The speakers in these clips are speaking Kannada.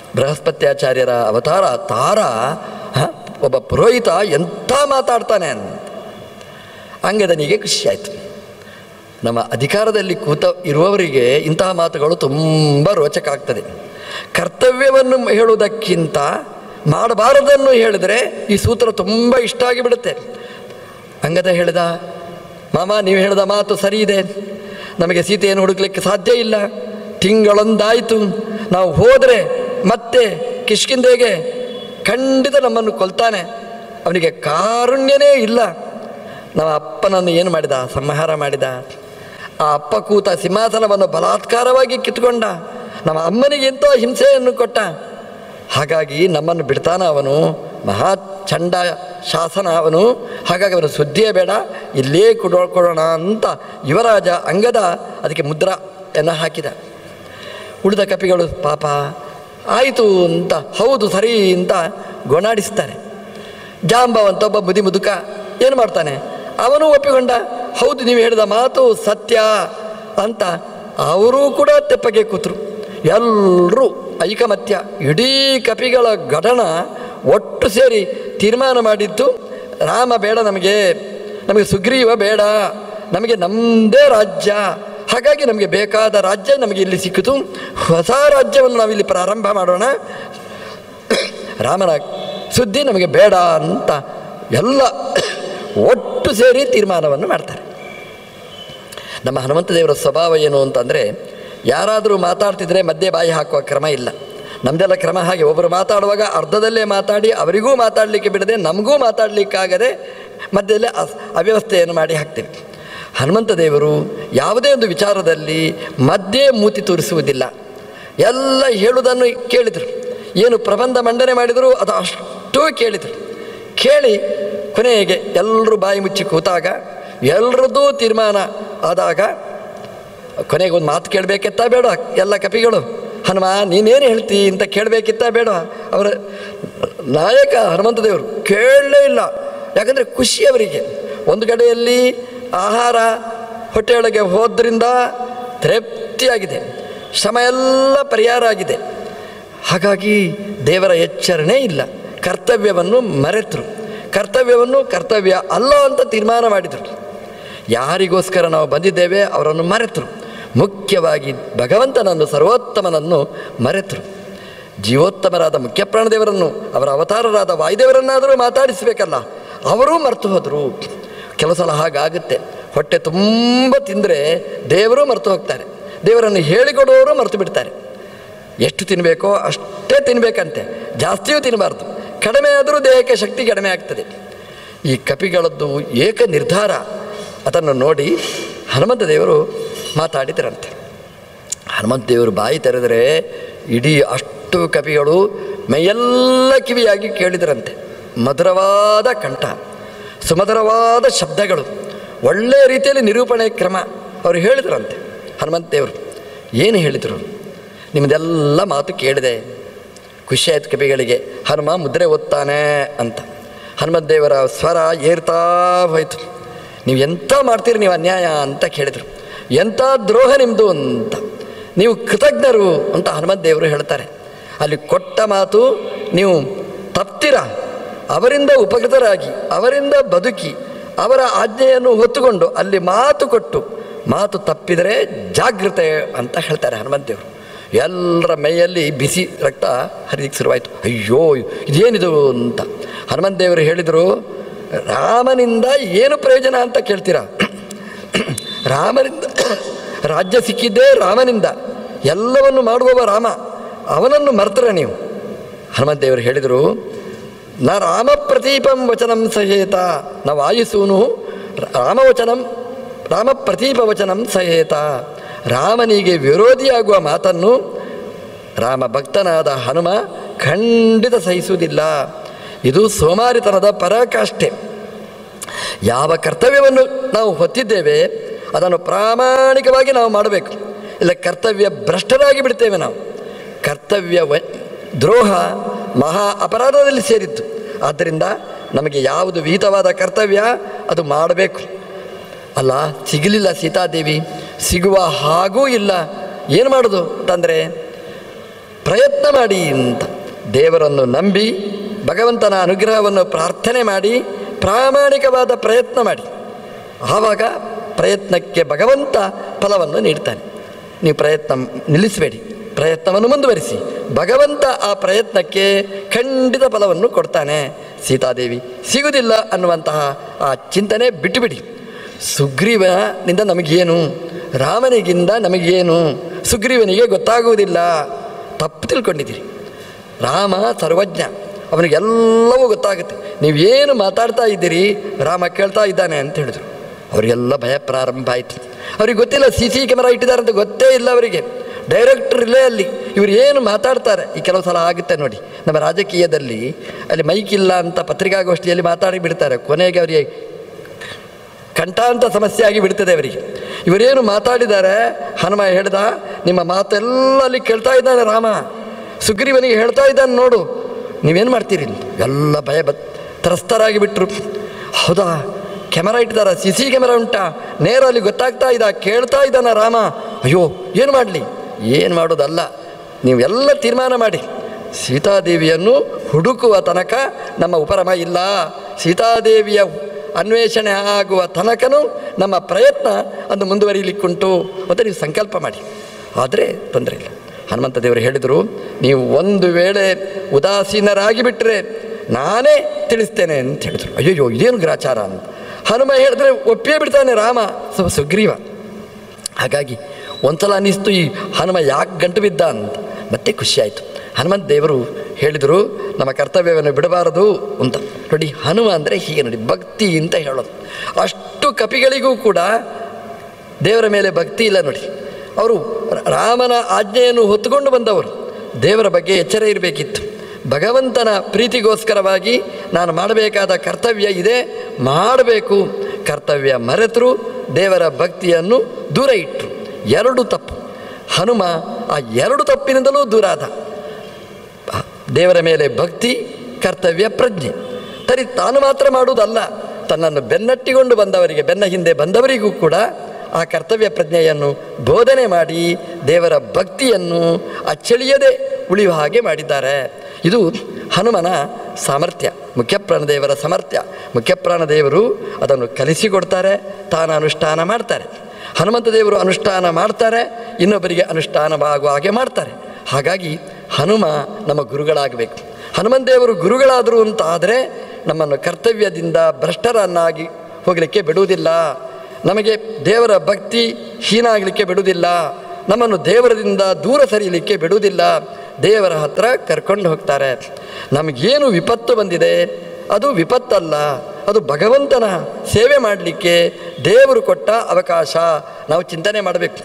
ಬೃಹಸ್ಪತ್ಯಾಚಾರ್ಯರ ಅವತಾರ ತಾರ ಹ, ಒಬ್ಬ ಪುರೋಹಿತ ಎಂಥ ಮಾತಾಡ್ತಾನೆ ಅಂತ ಅಂಗದನಿಗೆ ಖುಷಿ ಆಯಿತು ನಮ್ಮ ಅಧಿಕಾರದಲ್ಲಿ ಕೂತ ಇರುವವರಿಗೆ ಇಂತಹ ಮಾತುಗಳು ತುಂಬ ರೋಚಕ ಆಗ್ತದೆ ಕರ್ತವ್ಯವನ್ನು ಹೇಳುವುದಕ್ಕಿಂತ ಮಾಡಬಾರದನ್ನು ಹೇಳಿದರೆ ಈ ಸೂತ್ರ ತುಂಬ ಇಷ್ಟ ಆಗಿಬಿಡುತ್ತೆ ಅಂಗದ ಹೇಳಿದ ಮಾಮ ನೀವು ಹೇಳಿದ ಮಾತು ಸರಿ ಇದೆ ನಮಗೆ ಸೀತೆಯನ್ನು ಹುಡುಕ್ಲಿಕ್ಕೆ ಸಾಧ್ಯ ಇಲ್ಲ ತಿಂಗಳೊಂದಾಯಿತು ನಾವು ಹೋದರೆ ಮತ್ತೆ ಕಿಷ್ಕಿಂದೆಗೆ ಖಂಡಿತ ನಮ್ಮನ್ನು ಕೊಲ್ತಾನೆ ಅವನಿಗೆ ಕಾರುಣ್ಯನೇ ಇಲ್ಲ ನಮ್ಮ ಅಪ್ಪನನ್ನು ಏನು ಮಾಡಿದ ಸಂಹಾರ ಮಾಡಿದ ಆ ಅಪ್ಪ ಕೂತ ಸಿಂಹಾಸನವನ್ನು ಬಲಾತ್ಕಾರವಾಗಿ ಕಿತ್ಕೊಂಡ ನಮ್ಮ ಅಮ್ಮನಿಗೆ ಎಂಥ ಹಿಂಸೆಯನ್ನು ಕೊಟ್ಟ ಹಾಗಾಗಿ ನಮ್ಮನ್ನು ಬಿಡ್ತಾನ ಅವನು ಮಹಾ ಚಂಡ ಶಾಸನ ಅವನು ಹಾಗಾಗಿ ಅವನು ಸುದ್ದಿಯೇ ಬೇಡ ಇಲ್ಲೇ ಕೊಡೋ ಕೊಡೋಣ ಅಂತ ಯುವರಾಜ ಅಂಗದ ಅದಕ್ಕೆ ಮುದ್ರಯನ್ನು ಹಾಕಿದ ಉಳಿದ ಕಪಿಗಳು ಪಾಪ ಆಯಿತು ಅಂತ ಹೌದು ಸರಿ ಅಂತ ಗೊಣಾಡಿಸ್ತಾರೆ ಜಾಂಬವಂತ ಒಬ್ಬ ಮುದಿ ಮುದುಕ ಏನು ಮಾಡ್ತಾನೆ ಅವನು ಒಪ್ಪಿಕೊಂಡ ಹೌದು ನೀವು ಹೇಳಿದ ಮಾತು ಸತ್ಯ ಅಂತ ಅವರೂ ಕೂಡ ತೆಪ್ಪಗೆ ಕೂತರು ಎಲ್ಲರೂ ಐಕಮತ್ಯ ಇಡೀ ಕಪಿಗಳ ಘಟನ ಒಟ್ಟು ಸೇರಿ ತೀರ್ಮಾನ ಮಾಡಿದ್ದು ರಾಮ ಬೇಡ ನಮಗೆ ನಮಗೆ ಸುಗ್ರೀವ ಬೇಡ ನಮಗೆ ನಮ್ಮದೇ ರಾಜ್ಯ ಹಾಗಾಗಿ ನಮಗೆ ಬೇಕಾದ ರಾಜ್ಯ ನಮಗೆ ಇಲ್ಲಿ ಸಿಕ್ಕಿತು ಹೊಸ ರಾಜ್ಯವನ್ನು ನಾವಿಲ್ಲಿ ಪ್ರಾರಂಭ ಮಾಡೋಣ ರಾಮನ ಸುದ್ದಿ ನಮಗೆ ಬೇಡ ಅಂತ ಎಲ್ಲ ಒಟ್ಟು ಸೇರಿ ತೀರ್ಮಾನವನ್ನು ಮಾಡ್ತಾರೆ ನಮ್ಮ ಹನುಮಂತ ದೇವರ ಸ್ವಭಾವ ಏನು ಅಂತಂದರೆ ಯಾರಾದರೂ ಮಾತಾಡ್ತಿದ್ರೆ ಮಧ್ಯೆ ಬಾಯಿ ಹಾಕುವ ಕ್ರಮ ಇಲ್ಲ ನಮ್ಮದೆಲ್ಲ ಕ್ರಮ ಹಾಗೆ ಒಬ್ಬರು ಮಾತಾಡುವಾಗ ಅರ್ಧದಲ್ಲೇ ಮಾತಾಡಿ ಅವರಿಗೂ ಮಾತಾಡಲಿಕ್ಕೆ ಬಿಡದೆ ನಮಗೂ ಮಾತಾಡಲಿಕ್ಕಾಗದೆ ಮಧ್ಯದಲ್ಲೇ ಅಸ್ ಅವ್ಯವಸ್ಥೆಯನ್ನು ಮಾಡಿ ಹಾಕ್ತೀವಿ ಹನುಮಂತ ದೇವರು ಯಾವುದೇ ಒಂದು ವಿಚಾರದಲ್ಲಿ ಮಧ್ಯೆ ಮೂತಿ ತೋರಿಸುವುದಿಲ್ಲ ಎಲ್ಲ ಹೇಳುವುದನ್ನು ಕೇಳಿದರು ಏನು ಪ್ರಬಂಧ ಮಂಡನೆ ಮಾಡಿದರೂ ಅದು ಅಷ್ಟೂ ಕೇಳಿದರು ಕೇಳಿ ಕೊನೆಗೆ ಎಲ್ಲರೂ ಬಾಯಿ ಮುಚ್ಚಿ ಕೂತಾಗ ಎಲ್ಲರದ್ದೂ ತೀರ್ಮಾನ ಆದಾಗ ಕೊನೆಗೆ ಒಂದು ಮಾತು ಕೇಳಬೇಕಿತ್ತ ಬೇಡ ಎಲ್ಲ ಕಪಿಗಳು ಹನುಮ ನೀನೇನು ಹೇಳ್ತಿ ಅಂತ ಕೇಳಬೇಕಿತ್ತ ಬೇಡ ಅವರ ನಾಯಕ ಹನುಮಂತ ದೇವರು ಕೇಳಲೇ ಇಲ್ಲ ಯಾಕಂದರೆ ಖುಷಿ ಅವರಿಗೆ ಒಂದು ಕಡೆಯಲ್ಲಿ ಆಹಾರ ಹೊಟ್ಟೆಯೊಳಗೆ ಹೋದ್ರಿಂದ ತೃಪ್ತಿಯಾಗಿದೆ ಶ್ರಮ ಎಲ್ಲ ಪರಿಹಾರ ಆಗಿದೆ ಹಾಗಾಗಿ ದೇವರ ಎಚ್ಚರಣೆ ಇಲ್ಲ ಕರ್ತವ್ಯವನ್ನು ಮರೆತರು ಕರ್ತವ್ಯವನ್ನು ಕರ್ತವ್ಯ ಅಲ್ಲ ಅಂತ ತೀರ್ಮಾನ ಮಾಡಿದರು ಯಾರಿಗೋಸ್ಕರ ನಾವು ಬಂದಿದ್ದೇವೆ ಅವರನ್ನು ಮರೆತರು ಮುಖ್ಯವಾಗಿ ಭಗವಂತನನ್ನು ಸರ್ವೋತ್ತಮನನ್ನು ಮರೆತರು ಜೀವೋತ್ತಮರಾದ ಮುಖ್ಯ ಪ್ರಾಣದೇವರನ್ನು ಅವರ ಅವತಾರರಾದ ವಾಯುದೇವರನ್ನಾದರೂ ಮಾತಾಡಿಸಬೇಕಲ್ಲ ಅವರೂ ಮರೆತು ಹೋದರು ಕೆಲವು ಸಲ ಹಾಗಾಗುತ್ತೆ ಹೊಟ್ಟೆ ತುಂಬ ತಿಂದರೆ ದೇವರು ಮರೆತು ಹೋಗ್ತಾರೆ ದೇವರನ್ನು ಹೇಳಿಕೊಡುವವರು ಮರೆತು ಬಿಡ್ತಾರೆ ಎಷ್ಟು ತಿನ್ನಬೇಕೋ ಅಷ್ಟೇ ತಿನ್ನಬೇಕಂತೆ ಜಾಸ್ತಿಯೂ ತಿನ್ನಬಾರ್ದು ಕಡಿಮೆ ಆದರೂ ದೇಹಕ್ಕೆ ಶಕ್ತಿ ಕಡಿಮೆ ಆಗ್ತದೆ ಈ ಕಪಿಗಳದ್ದು ಏಕ ನಿರ್ಧಾರ ಅದನ್ನು ನೋಡಿ ಹನುಮಂತ ದೇವರು ಮಾತಾಡಿದರಂತೆ ಹನುಮಂತ ದೇವರು ಬಾಯಿ ತೆರೆದರೆ ಇಡೀ ಅಷ್ಟು ಕಪಿಗಳು ಮೈಯೆಲ್ಲ ಕಿವಿಯಾಗಿ ಕೇಳಿದರಂತೆ ಮಧುರವಾದ ಕಂಠ ಸುಮಧುರವಾದ ಶಬ್ದಗಳು ಒಳ್ಳೆಯ ರೀತಿಯಲ್ಲಿ ನಿರೂಪಣೆ ಕ್ರಮ ಅವರು ಹೇಳಿದ್ರಂತೆ ಹನುಮಂತ ದೇವರು ಏನು ಹೇಳಿದರು ನಿಮ್ಮದೆಲ್ಲ ಮಾತು ಕೇಳಿದೆ ಖುಷಿ ಆಯ್ತು ಕವಿಗಳಿಗೆ ಹನುಮ ಮುದ್ರೆ ಓದ್ತಾನೆ ಅಂತ ಹನುಮಂತ ದೇವರ ಸ್ವರ ಏರ್ತಾ ಹೋಯ್ತು ನೀವು ಎಂಥ ಮಾಡ್ತೀರಿ ನೀವು ಅನ್ಯಾಯ ಅಂತ ಕೇಳಿದರು ಎಂಥ ದ್ರೋಹ ನಿಮ್ಮದು ಅಂತ ನೀವು ಕೃತಜ್ಞರು ಅಂತ ಹನುಮಂತ ದೇವರು ಹೇಳ್ತಾರೆ ಅಲ್ಲಿ ಕೊಟ್ಟ ಮಾತು ನೀವು ತಪ್ತೀರ ಅವರಿಂದ ಉಪಕೃತರಾಗಿ ಅವರಿಂದ ಬದುಕಿ ಅವರ ಆಜ್ಞೆಯನ್ನು ಹೊತ್ತುಕೊಂಡು ಅಲ್ಲಿ ಮಾತು ಕೊಟ್ಟು ಮಾತು ತಪ್ಪಿದರೆ ಜಾಗೃತೆ ಅಂತ ಹೇಳ್ತಾರೆ ಹನುಮಂತೇವರು ಎಲ್ಲರ ಮೈಯಲ್ಲಿ ಬಿಸಿ ರಕ್ತ ಹರಿದಿಕ್ಕೆ ಶುರುವಾಯಿತು ಅಯ್ಯೋ ಇದೇನಿದು ಅಂತ ಹನುಮಂತ ದೇವರು ಹೇಳಿದರು ರಾಮನಿಂದ ಏನು ಪ್ರಯೋಜನ ಅಂತ ಕೇಳ್ತೀರಾ ರಾಮನಿಂದ ರಾಜ್ಯ ಸಿಕ್ಕಿದ್ದೇ ರಾಮನಿಂದ ಎಲ್ಲವನ್ನು ಮಾಡುವವ ರಾಮ ಅವನನ್ನು ಮರ್ತರ ನೀವು ಹನುಮಂತ ದೇವರು ಹೇಳಿದರು ನ ರಾಮ ಪ್ರತೀಪಂ ವಚನಂ ಸಹೇತ ನ ವಾಯುಸೂನು ರಾಮವಚನಂ ರಾಮ ಪ್ರತೀಪ ವಚನಂ ಸಹೇತ ರಾಮನಿಗೆ ವಿರೋಧಿಯಾಗುವ ಮಾತನ್ನು ರಾಮ ಭಕ್ತನಾದ ಹನುಮ ಖಂಡಿತ ಸಹಿಸುವುದಿಲ್ಲ ಇದು ಸೋಮಾರಿತನದ ಪರಾಕಾಷ್ಠೆ ಯಾವ ಕರ್ತವ್ಯವನ್ನು ನಾವು ಹೊತ್ತಿದ್ದೇವೆ ಅದನ್ನು ಪ್ರಾಮಾಣಿಕವಾಗಿ ನಾವು ಮಾಡಬೇಕು ಇಲ್ಲ ಕರ್ತವ್ಯ ಭ್ರಷ್ಟರಾಗಿ ಬಿಡ್ತೇವೆ ನಾವು ಕರ್ತವ್ಯ ವ ದ್ರೋಹ ಮಹಾ ಅಪರಾಧದಲ್ಲಿ ಸೇರಿತ್ತು ಆದ್ದರಿಂದ ನಮಗೆ ಯಾವುದು ವಿಹಿತವಾದ ಕರ್ತವ್ಯ ಅದು ಮಾಡಬೇಕು ಅಲ್ಲ ಸಿಗಲಿಲ್ಲ ಸೀತಾದೇವಿ ಸಿಗುವ ಹಾಗೂ ಇಲ್ಲ ಏನು ಮಾಡೋದು ಅಂತಂದರೆ ಪ್ರಯತ್ನ ಮಾಡಿ ಅಂತ ದೇವರನ್ನು ನಂಬಿ ಭಗವಂತನ ಅನುಗ್ರಹವನ್ನು ಪ್ರಾರ್ಥನೆ ಮಾಡಿ ಪ್ರಾಮಾಣಿಕವಾದ ಪ್ರಯತ್ನ ಮಾಡಿ ಆವಾಗ ಪ್ರಯತ್ನಕ್ಕೆ ಭಗವಂತ ಫಲವನ್ನು ನೀಡ್ತಾನೆ ನೀವು ಪ್ರಯತ್ನ ನಿಲ್ಲಿಸಬೇಡಿ ಪ್ರಯತ್ನವನ್ನು ಮುಂದುವರಿಸಿ ಭಗವಂತ ಆ ಪ್ರಯತ್ನಕ್ಕೆ ಖಂಡಿತ ಫಲವನ್ನು ಕೊಡ್ತಾನೆ ಸೀತಾದೇವಿ ಸಿಗುವುದಿಲ್ಲ ಅನ್ನುವಂತಹ ಆ ಚಿಂತನೆ ಬಿಟ್ಟುಬಿಡಿ ಸುಗ್ರೀವನಿಂದ ನಮಗೇನು ರಾಮನಿಗಿಂದ ನಮಗೇನು ಸುಗ್ರೀವನಿಗೆ ಗೊತ್ತಾಗುವುದಿಲ್ಲ ತಪ್ಪು ತಿಳ್ಕೊಂಡಿದ್ದೀರಿ ರಾಮ ಸರ್ವಜ್ಞ ಅವನಿಗೆಲ್ಲವೂ ಗೊತ್ತಾಗುತ್ತೆ ನೀವೇನು ಮಾತಾಡ್ತಾ ಇದ್ದೀರಿ ರಾಮ ಕೇಳ್ತಾ ಇದ್ದಾನೆ ಅಂತ ಹೇಳಿದರು ಅವರಿಗೆಲ್ಲ ಭಯ ಪ್ರಾರಂಭ ಆಯಿತು ಅವ್ರಿಗೆ ಗೊತ್ತಿಲ್ಲ ಸಿ ಸಿ ಕ್ಯಾಮರಾ ಇಟ್ಟಿದ್ದಾರೆ ಅಂತ ಗೊತ್ತೇ ಇಲ್ಲ ಅವರಿಗೆ ಡೈರೆಕ್ಟರ್ ಇಲ್ಲೇ ಅಲ್ಲಿ ಇವರು ಏನು ಮಾತಾಡ್ತಾರೆ ಈ ಕೆಲವು ಸಲ ಆಗುತ್ತೆ ನೋಡಿ ನಮ್ಮ ರಾಜಕೀಯದಲ್ಲಿ ಅಲ್ಲಿ ಮೈಕ್ ಇಲ್ಲ ಅಂತ ಪತ್ರಿಕಾಗೋಷ್ಠಿಯಲ್ಲಿ ಮಾತಾಡಿ ಬಿಡ್ತಾರೆ ಕೊನೆಗೆ ಅವರಿಗೆ ಕಂಠಾಂತ ಸಮಸ್ಯೆ ಆಗಿ ಬಿಡ್ತದೆ ಅವರಿಗೆ ಇವರೇನು ಮಾತಾಡಿದ್ದಾರೆ ಹನುಮ ಹೇಳ್ದ ನಿಮ್ಮ ಮಾತೆಲ್ಲ ಅಲ್ಲಿ ಕೇಳ್ತಾ ಇದ್ದಾನೆ ರಾಮ ಸುಗ್ರೀವನಿಗೆ ಹೇಳ್ತಾ ಇದ್ದಾನೆ ನೋಡು ನೀವೇನು ಮಾಡ್ತೀರಿ ಎಲ್ಲ ಭಯ ಬತ್ ತ್ರಸ್ತರಾಗಿ ಬಿಟ್ಟರು ಹೌದಾ ಕ್ಯಾಮರಾ ಇಟ್ಟಿದಾರ ಸಿ ಸಿ ಕ್ಯಾಮರಾ ಉಂಟಾ ನೇರ ಅಲ್ಲಿ ಗೊತ್ತಾಗ್ತಾ ಇದ್ದ ಕೇಳ್ತಾ ಇದ್ದಾನ ರಾಮ ಅಯ್ಯೋ ಏನು ಮಾಡಲಿ ಏನು ಮಾಡೋದಲ್ಲ ನೀವೆಲ್ಲ ತೀರ್ಮಾನ ಮಾಡಿ ಸೀತಾದೇವಿಯನ್ನು ಹುಡುಕುವ ತನಕ ನಮ್ಮ ಉಪರಮ ಇಲ್ಲ ಸೀತಾದೇವಿಯ ಅನ್ವೇಷಣೆ ಆಗುವ ತನಕನೂ ನಮ್ಮ ಪ್ರಯತ್ನ ಅದು ಮುಂದುವರಿಲಿಕ್ಕುಂಟು ಅಂತ ನೀವು ಸಂಕಲ್ಪ ಮಾಡಿ ಆದರೆ ತೊಂದರೆ ಇಲ್ಲ ಹನುಮಂತ ದೇವರು ಹೇಳಿದರು ನೀವು ಒಂದು ವೇಳೆ ಉದಾಸೀನರಾಗಿ ಬಿಟ್ಟರೆ ನಾನೇ ತಿಳಿಸ್ತೇನೆ ಅಂತ ಹೇಳಿದ್ರು ಅಯ್ಯಯ್ಯೋ ಇದೇನು ಗ್ರಾಚಾರ ಅಂತ ಹನುಮ ಹೇಳಿದ್ರೆ ಒಪ್ಪಿಯೇ ಬಿಡ್ತಾನೆ ರಾಮ ಸು- ಸುಗ್ರೀವ ಹಾಗಾಗಿ ಒಂದ್ಸಲ ಅನ್ನಿಸ್ತು ಈ ಹನುಮ ಯಾಕೆ ಗಂಟು ಬಿದ್ದ ಅಂತ ಮತ್ತೆ ಖುಷಿಯಾಯಿತು ಹನುಮಂತ ದೇವರು ಹೇಳಿದರು ನಮ್ಮ ಕರ್ತವ್ಯವನ್ನು ಬಿಡಬಾರದು ಅಂತ ನೋಡಿ ಹನುಮ ಅಂದರೆ ಹೀಗೆ ನೋಡಿ ಭಕ್ತಿ ಅಂತ ಹೇಳೋದು ಅಷ್ಟು ಕಪಿಗಳಿಗೂ ಕೂಡ ದೇವರ ಮೇಲೆ ಭಕ್ತಿ ಇಲ್ಲ ನೋಡಿ ಅವರು ರಾಮನ ಆಜ್ಞೆಯನ್ನು ಹೊತ್ತುಕೊಂಡು ಬಂದವರು ದೇವರ ಬಗ್ಗೆ ಎಚ್ಚರ ಇರಬೇಕಿತ್ತು ಭಗವಂತನ ಪ್ರೀತಿಗೋಸ್ಕರವಾಗಿ ನಾನು ಮಾಡಬೇಕಾದ ಕರ್ತವ್ಯ ಇದೆ ಮಾಡಬೇಕು ಕರ್ತವ್ಯ ಮರೆತರು ದೇವರ ಭಕ್ತಿಯನ್ನು ದೂರ ಇಟ್ಟರು ಎರಡು ತಪ್ಪು ಹನುಮ ಆ ಎರಡು ತಪ್ಪಿನಿಂದಲೂ ದೂರ ಆದ ದೇವರ ಮೇಲೆ ಭಕ್ತಿ ಕರ್ತವ್ಯ ಪ್ರಜ್ಞೆ ಸರಿ ತಾನು ಮಾತ್ರ ಮಾಡುವುದಲ್ಲ ತನ್ನನ್ನು ಬೆನ್ನಟ್ಟಿಕೊಂಡು ಬಂದವರಿಗೆ ಬೆನ್ನ ಹಿಂದೆ ಬಂದವರಿಗೂ ಕೂಡ ಆ ಕರ್ತವ್ಯ ಪ್ರಜ್ಞೆಯನ್ನು ಬೋಧನೆ ಮಾಡಿ ದೇವರ ಭಕ್ತಿಯನ್ನು ಅಚ್ಚಳಿಯದೆ ಉಳಿಯುವ ಹಾಗೆ ಮಾಡಿದ್ದಾರೆ ಇದು ಹನುಮನ ಸಾಮರ್ಥ್ಯ ಮುಖ್ಯಪ್ರಾಣದೇವರ ಸಾಮರ್ಥ್ಯ ಮುಖ್ಯಪ್ರಾಣದೇವರು ಅದನ್ನು ಕಲಿಸಿಕೊಡ್ತಾರೆ ತಾನು ಅನುಷ್ಠಾನ ಮಾಡ್ತಾರೆ ಹನುಮಂತ ದೇವರು ಅನುಷ್ಠಾನ ಮಾಡ್ತಾರೆ ಇನ್ನೊಬ್ಬರಿಗೆ ಅನುಷ್ಠಾನವಾಗುವ ಹಾಗೆ ಮಾಡ್ತಾರೆ ಹಾಗಾಗಿ ಹನುಮ ನಮ್ಮ ಗುರುಗಳಾಗಬೇಕು ಹನುಮಂತ ದೇವರು ಗುರುಗಳಾದರು ಅಂತ ಆದರೆ ನಮ್ಮನ್ನು ಕರ್ತವ್ಯದಿಂದ ಭ್ರಷ್ಟರನ್ನಾಗಿ ಹೋಗಲಿಕ್ಕೆ ಬಿಡುವುದಿಲ್ಲ ನಮಗೆ ದೇವರ ಭಕ್ತಿ ಹೀನ ಆಗಲಿಕ್ಕೆ ಬಿಡುವುದಿಲ್ಲ ನಮ್ಮನ್ನು ದೇವರದಿಂದ ದೂರ ಸರಿಯಲಿಕ್ಕೆ ಬಿಡುವುದಿಲ್ಲ ದೇವರ ಹತ್ರ ಕರ್ಕೊಂಡು ಹೋಗ್ತಾರೆ ನಮಗೇನು ವಿಪತ್ತು ಬಂದಿದೆ ಅದು ವಿಪತ್ತಲ್ಲ ಅದು ಭಗವಂತನ ಸೇವೆ ಮಾಡಲಿಕ್ಕೆ ದೇವರು ಕೊಟ್ಟ ಅವಕಾಶ ನಾವು ಚಿಂತನೆ ಮಾಡಬೇಕು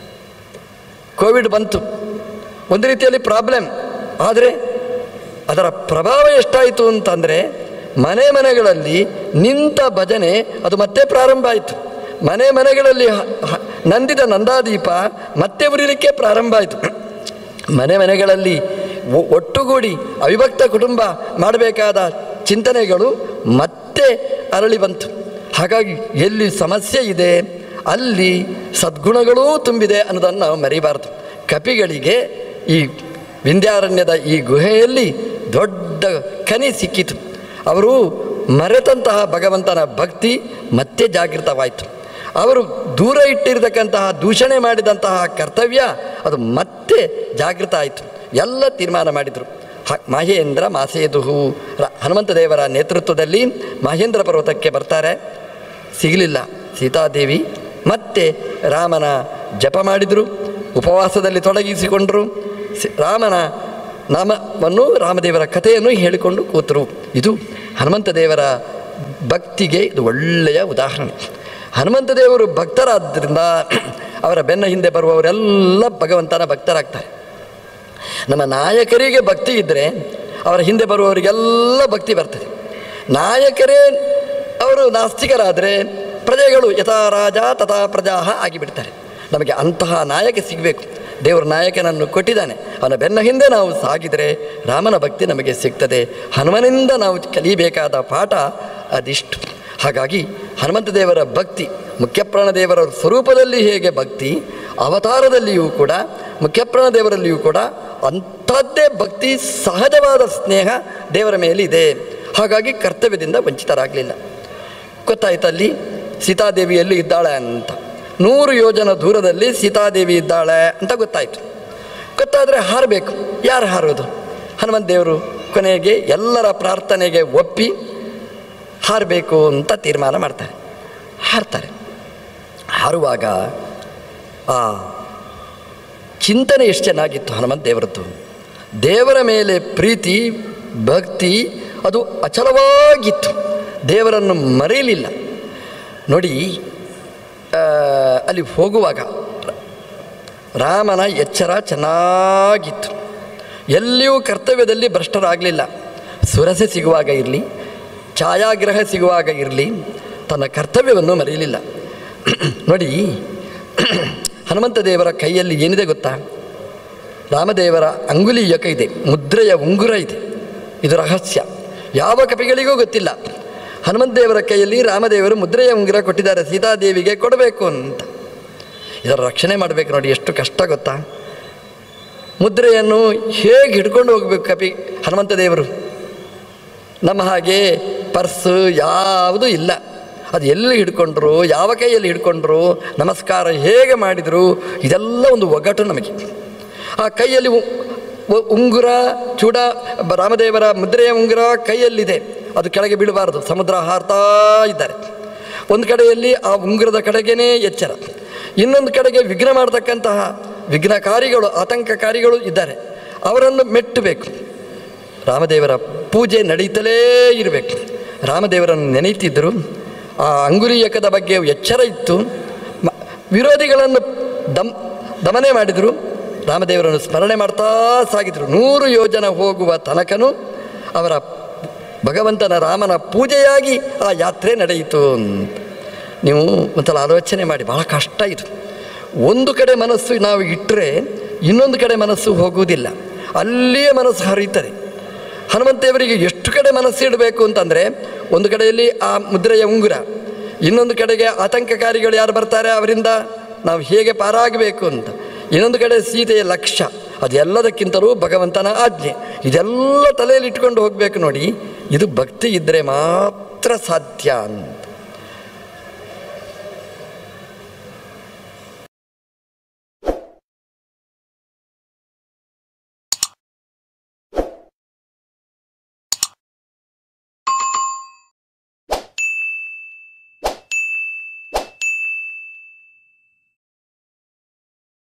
ಕೋವಿಡ್ ಬಂತು ಒಂದು ರೀತಿಯಲ್ಲಿ ಪ್ರಾಬ್ಲಮ್ ಆದರೆ ಅದರ ಪ್ರಭಾವ ಎಷ್ಟಾಯಿತು ಅಂತಂದರೆ ಮನೆ ಮನೆಗಳಲ್ಲಿ ನಿಂತ ಭಜನೆ ಅದು ಮತ್ತೆ ಪ್ರಾರಂಭ ಆಯಿತು ಮನೆ ಮನೆಗಳಲ್ಲಿ ಹ- ಹ- ನಂದಿದ ನಂದಾದೀಪ ಮತ್ತೆ ಉರಿಲಿಕ್ಕೆ ಪ್ರಾರಂಭ ಆಯಿತು ಮನೆ ಮನೆಗಳಲ್ಲಿ ಒ- ಒಟ್ಟುಗೂಡಿ ಅವಿಭಕ್ತ ಕುಟುಂಬ ಮಾಡಬೇಕಾದ ಚಿಂತನೆಗಳು ಮತ್ತೆ ಅರಳಿ ಬಂತು ಹಾಗಾಗಿ ಎಲ್ಲಿ ಸಮಸ್ಯೆ ಇದೆ ಅಲ್ಲಿ ಸದ್ಗುಣಗಳೂ ತುಂಬಿದೆ ಅನ್ನೋದನ್ನು ನಾವು ಮರಿಬಾರದು ಕಪಿಗಳಿಗೆ ಈ ವಿಂಧ್ಯಾರಣ್ಯದ ಈ ಗುಹೆಯಲ್ಲಿ ದೊಡ್ಡ ಕನಿ ಸಿಕ್ಕಿತು ಅವರು ಮರೆತಂತಹ ಭಗವಂತನ ಭಕ್ತಿ ಮತ್ತೆ ಜಾಗೃತವಾಯಿತು ಅವರು ದೂರ ಇಟ್ಟಿರತಕ್ಕಂತಹ ದೂಷಣೆ ಮಾಡಿದಂತಹ ಕರ್ತವ್ಯ ಅದು ಮತ್ತೆ ಜಾಗೃತ ಆಯಿತು ಎಲ್ಲ ತೀರ್ಮಾನ ಮಾಡಿದರು ಹ ಮಹೇಂದ್ರ ಮಾಸೇದುಹು ರ- ಹನುಮಂತ ದೇವರ ನೇತೃತ್ವದಲ್ಲಿ ಮಹೇಂದ್ರ ಪರ್ವತಕ್ಕೆ ಬರ್ತಾರೆ ಸಿಗಲಿಲ್ಲ ಸೀತಾದೇವಿ ಮತ್ತೆ ರಾಮನ ಜಪ ಮಾಡಿದರು ಉಪವಾಸದಲ್ಲಿ ತೊಡಗಿಸಿಕೊಂಡರು ಸಿ- ರಾಮನ ನಾಮವನ್ನು ರಾಮದೇವರ ಕಥೆಯನ್ನು ಹೇಳಿಕೊಂಡು ಕೂತರು ಇದು ಹನುಮಂತ ದೇವರ ಭಕ್ತಿಗೆ ಇದು ಒಳ್ಳೆಯ ಉದಾಹರಣೆ ಹನುಮಂತ ದೇವರು ಭಕ್ತರಾದ್ದರಿಂದ ಅವರ ಬೆನ್ನ ಹಿಂದೆ ಬರುವವರೆಲ್ಲ ಭಗವಂತನ ಭಕ್ತರಾಗ್ತಾರೆ ನಮ್ಮ ನಾಯಕರಿಗೆ ಭಕ್ತಿ ಇದ್ದರೆ ಅವರ ಹಿಂದೆ ಬರುವವರಿಗೆಲ್ಲ ಭಕ್ತಿ ಬರ್ತದೆ ನಾಯಕರೇ ಅವರು ನಾಸ್ತಿಕರಾದರೆ ಪ್ರಜೆಗಳು ಯಥಾ ರಾಜ ತಥಾ ಪ್ರಜಾ ಆಗಿಬಿಡ್ತಾರೆ ನಮಗೆ ಅಂತಹ ನಾಯಕ ಸಿಗಬೇಕು ದೇವರ ನಾಯಕನನ್ನು ಕೊಟ್ಟಿದ್ದಾನೆ ಅವನ ಬೆನ್ನ ಹಿಂದೆ ನಾವು ಸಾಗಿದರೆ ರಾಮನ ಭಕ್ತಿ ನಮಗೆ ಸಿಗ್ತದೆ ಹನುಮನಿಂದ ನಾವು ಕಲಿಯಬೇಕಾದ ಪಾಠ ಅದಿಷ್ಟು ಹಾಗಾಗಿ ಹನುಮಂತ ದೇವರ ಭಕ್ತಿ ಮುಖ್ಯಪ್ರಾಣ ದೇವರ ಸ್ವರೂಪದಲ್ಲಿ ಹೇಗೆ ಭಕ್ತಿ ಅವತಾರದಲ್ಲಿಯೂ ಕೂಡ ಮುಖ್ಯಪ್ರಾಣ ದೇವರಲ್ಲಿಯೂ ಕೂಡ ಅಂಥ ಅಂಥದ್ದೇ ಭಕ್ತಿ ಸಹಜವಾದ ಸ್ನೇಹ ದೇವರ ಮೇಲೆ ಇದೆ ಹಾಗಾಗಿ ಕರ್ತವ್ಯದಿಂದ ವಂಚಿತರಾಗಲಿಲ್ಲ ಗೊತ್ತಾಯ್ತಲ್ಲಿ ಸೀತಾದೇವಿ ಎಲ್ಲಿ ಇದ್ದಾಳೆ ಅಂತ ನೂರು ಯೋಜನ ದೂರದಲ್ಲಿ ಸೀತಾದೇವಿ ಇದ್ದಾಳೆ ಅಂತ ಗೊತ್ತಾಯಿತು ಗೊತ್ತಾದರೆ ಹಾರಬೇಕು ಯಾರು ಹಾರೋದು ಹನುಮಂತ ದೇವರು ಕೊನೆಗೆ ಎಲ್ಲರ ಪ್ರಾರ್ಥನೆಗೆ ಒಪ್ಪಿ ಹಾರಬೇಕು ಅಂತ ತೀರ್ಮಾನ ಮಾಡ್ತಾರೆ ಹಾರ್ತಾರೆ ಹಾರುವಾಗ ಆ ಚಿಂತನೆ ಎಷ್ಟು ಚೆನ್ನಾಗಿತ್ತು ಹನುಮಂತ ದೇವರದ್ದು ದೇವರ ಮೇಲೆ ಪ್ರೀತಿ ಭಕ್ತಿ ಅದು ಅಚಲವಾಗಿತ್ತು ದೇವರನ್ನು ಮರೆಯಲಿಲ್ಲ ನೋಡಿ ಆ, ಅಲ್ಲಿ ಹೋಗುವಾಗ ರಾಮನ ಎಚ್ಚರ ಚೆನ್ನಾಗಿತ್ತು ಎಲ್ಲಿಯೂ ಕರ್ತವ್ಯದಲ್ಲಿ ಭ್ರಷ್ಟರಾಗಲಿಲ್ಲ ಸುರಸೆ ಸಿಗುವಾಗ ಇರಲಿ ಛಾಯಾಗ್ರಹ ಸಿಗುವಾಗ ಇರಲಿ ತನ್ನ ಕರ್ತವ್ಯವನ್ನು ಮರೆಯಲಿಲ್ಲ ನೋಡಿ ಹನುಮಂತ ದೇವರ ಕೈಯಲ್ಲಿ ಏನಿದೆ ಗೊತ್ತಾ ರಾಮದೇವರ ಅಂಗುಲಿಯಕ ಇದೆ ಮುದ್ರೆಯ ಉಂಗುರ ಇದೆ ಇದು ರಹಸ್ಯ ಯಾವ ಕಪಿಗಳಿಗೂ ಗೊತ್ತಿಲ್ಲ ಹನುಮಂತ ದೇವರ ಕೈಯಲ್ಲಿ ರಾಮದೇವರು ಮುದ್ರೆಯ ಉಂಗುರ ಕೊಟ್ಟಿದ್ದಾರೆ ಸೀತಾದೇವಿಗೆ ಕೊಡಬೇಕು ಅಂತ ಇದರ ರಕ್ಷಣೆ ಮಾಡಬೇಕು ನೋಡಿ ಎಷ್ಟು ಕಷ್ಟ ಗೊತ್ತಾ ಮುದ್ರೆಯನ್ನು ಹೇಗೆ ಹಿಡ್ಕೊಂಡು ಹೋಗಬೇಕು ಕಪಿ ಹನುಮಂತ ದೇವರು ನಮ್ಮ ಹಾಗೆ ಪರ್ಸು ಯಾವುದೂ ಇಲ್ಲ ಅದು ಎಲ್ಲಿ ಹಿಡ್ಕೊಂಡ್ರು ಯಾವ ಕೈಯಲ್ಲಿ ಹಿಡ್ಕೊಂಡ್ರು ನಮಸ್ಕಾರ ಹೇಗೆ ಮಾಡಿದರು ಇದೆಲ್ಲ ಒಂದು ಒಗ್ಗಟ್ಟು ನಮಗೆ ಆ ಕೈಯಲ್ಲಿ ಉ- ಉ- ಉಂಗುರ ಚೂಡ ಬ- ರಾಮದೇವರ ಮುದ್ರೆಯ ಉಂಗುರ ಕೈಯಲ್ಲಿದೆ ಅದು ಕೆಳಗೆ ಬೀಳಬಾರದು ಸಮುದ್ರ ಹಾರ್ತಾ ಇದ್ದಾರೆ ಒಂದು ಕಡೆಯಲ್ಲಿ ಆ ಉಂಗುರದ ಕಡೆಗೇನೆ ಎಚ್ಚರ ಇನ್ನೊಂದು ಕಡೆಗೆ ವಿಘ್ನ ಮಾಡತಕ್ಕಂತಹ ವಿಘ್ನಕಾರಿಗಳು ಆತಂಕಕಾರಿಗಳು ಇದ್ದಾರೆ ಅವರನ್ನು ಮೆಟ್ಟಬೇಕು ರಾಮದೇವರ ಪೂಜೆ ನಡೀತಲೇ ಇರಬೇಕು ರಾಮದೇವರನ್ನು ನೆನೆಯುತ್ತಿದ್ದರು ಆ ಅಂಗುಲಿಯಕದ ಬಗ್ಗೆ ಎಚ್ಚರ ಇತ್ತು ಮ- ವಿರೋಧಿಗಳನ್ನು ದಮ್ ದಮನೆ ಮಾಡಿದರು ರಾಮದೇವರನ್ನು ಸ್ಮರಣೆ ಮಾಡ್ತಾ ಸಾಗಿದರು ನೂರು ಯೋಜನ ಹೋಗುವ ತನಕನೂ ಅವರ ಭಗವಂತನ ರಾಮನ ಪೂಜೆಯಾಗಿ ಆ ಯಾತ್ರೆ ನಡೆಯಿತು ಅಂತ ನೀವು ಒಂದ್ಸಲ ಆಲೋಚನೆ ಮಾಡಿ ಭಾಳ ಕಷ್ಟ ಇದು ಒಂದು ಕಡೆ ಮನಸ್ಸು ನಾವು ಇಟ್ಟರೆ ಇನ್ನೊಂದು ಕಡೆ ಮನಸ್ಸು ಹೋಗುವುದಿಲ್ಲ ಅಲ್ಲಿಯೇ ಮನಸ್ಸು ಹರಿಯುತ್ತದೆ ಹನುಮಂತೇವರಿಗೆ ಎಷ್ಟು ಕಡೆ ಮನಸ್ಸು ಇಡಬೇಕು ಅಂತಂದರೆ ಒಂದು ಕಡೆಯಲ್ಲಿ ಆ ಮುದ್ರೆಯ ಉಂಗುರ ಇನ್ನೊಂದು ಕಡೆಗೆ ಆತಂಕಕಾರಿಗಳು ಯಾರು ಬರ್ತಾರೆ ಅವರಿಂದ ನಾವು ಹೇಗೆ ಪಾರಾಗಬೇಕು ಅಂತ ಇನ್ನೊಂದು ಕಡೆ ಸೀತೆಯ ಲಕ್ಷ್ಯ ಅದೆಲ್ಲದಕ್ಕಿಂತಲೂ ಭಗವಂತನ ಆಜ್ಞೆ ಇದೆಲ್ಲ ತಲೆಯಲ್ಲಿ ಇಟ್ಕೊಂಡು ಹೋಗಬೇಕು ನೋಡಿ ಇದು ಭಕ್ತಿ ಇದ್ದರೆ ಮಾತ್ರ ಸಾಧ್ಯ ಅಂತ